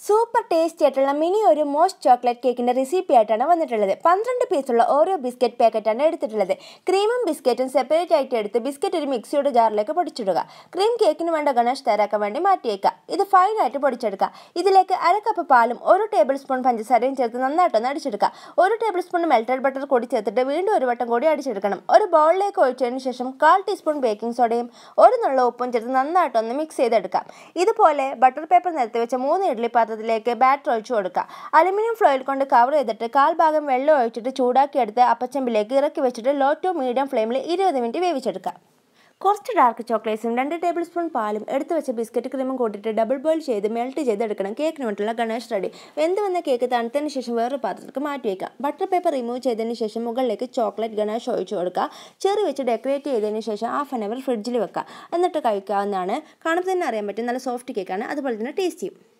super tasty ആയിട്ടുള്ള mini ഒരു most chocolate കേക്കിന്റെ റെസിപ്പി ആയിട്ടാണ് വന്നിട്ടുള്ളത് പന്ത്രണ്ട് പീസുള്ള ഓരോ ബിസ്ക്കറ്റ് പാക്കറ്റാണ് എടുത്തിട്ടുള്ളത് ക്രീമും ബിസ്ക്കറ്റും സെപ്പറേറ്റ് ആയിട്ട് എടുത്ത് ബിസ്ക്കറ്റ് ഒരു മിക്സിയുടെ ജാറിലേക്ക് പൊടിച്ചിടുക ക്രീം കേക്കിന് വേണ്ട ഗണേഷ് തയ്യാറാക്കാൻ വേണ്ടി മാറ്റിയേക്കുക ഇത് ഫൈൻ ആയിട്ട് പൊടിച്ചെടുക്കുക ഇതിലേക്ക് അര കപ്പ് പാലും ഒരു ടേബിൾ സ്പൂൺ പഞ്ചസാരയും ചേർത്ത് നന്നായിട്ടൊന്ന് അടിച്ചെടുക്കുക ഒരു ടേബിൾ സ്പൂൺ മെൽറ്റഡ് ബട്ടർ കൂടി ചേർത്തിട്ട് വീണ്ടും ഒരു വട്ടം കൂടി അടിച്ചെടുക്കണം ഒരു ബൗളിലേക്ക് ഒഴിച്ചതിന് ശേഷം കാൽ ടീസ്പൂൺ ബേക്കിംഗ് സോഡയും ഒരു നുള്ള ഉപ്പും ചേർത്ത് നന്നായിട്ടൊന്ന് മിക്സ് ചെയ്തെടുക്കാം ഇതുപോലെ ബട്ടർ പേപ്പർ നിരത്തി വെച്ച മൂന്ന് ഇഡ്ഡലി പാത്രത്തിലേക്ക് ബാറ്റർ ഒഴിച്ചു കൊടുക്കുക അലുമിനിയം ഫോയിൽ കൊണ്ട് കവർ ചെയ്തിട്ട് കാൽ ഭാഗം വെള്ളം ഒഴിച്ചിട്ട് ചൂടാക്കിയെടുത്ത് അപ്പച്ചമ്പിലേക്ക് ഇറക്കി വെച്ചിട്ട് ലോ ടു മീഡിയം ഫ്ലെയിമിൽ ഇരുപത് മിനിറ്റ് വേവിച്ചെടുക്കുക കുറച്ച് ഡാർക്ക് ചോക്ലേറ്റ്സും രണ്ട് ടേബിൾ സ്പൂൺ പാലും എടുത്തു വെച്ച ബിസ്ക്കറ്റ് ക്രീമും കൂട്ടിയിട്ട് ഡബിൾ ബോയിൽ ചെയ്ത് മെൽറ്റ് ചെയ്തെടുക്കണം കേക്കിന് വേണ്ടിയുള്ള ഗണേഷ് റെഡി വെന്ത് വന്ന കേക്ക് തണുത്തതിന് ശേഷം വേറൊരു പാത്രത്തിലേക്ക് മാറ്റി വയ്ക്കാം ബട്ടർ പേപ്പർ റിമൂവ് ചെയ്തതിന് ശേഷം മുകളിലേക്ക് ചോക്ലേറ്റ് ഗണേഷ് ഒഴിച്ചു കൊടുക്കുക ചെറി വെച്ച് ഡെക്കറേറ്റ് ചെയ്തതിന് ശേഷം ഹാഫ് ആൻ അവർ ഫ്രിഡ്ജിൽ വെക്കുക എന്നിട്ട് കഴിക്കാവുന്നതാണ് കാണുമ്പോൾ തന്നെ അറിയാൻ പറ്റും നല്ല സോഫ്റ്റ് കേക്കാണ് അതുപോലെ തന്നെ ടേസ്റ്റിയും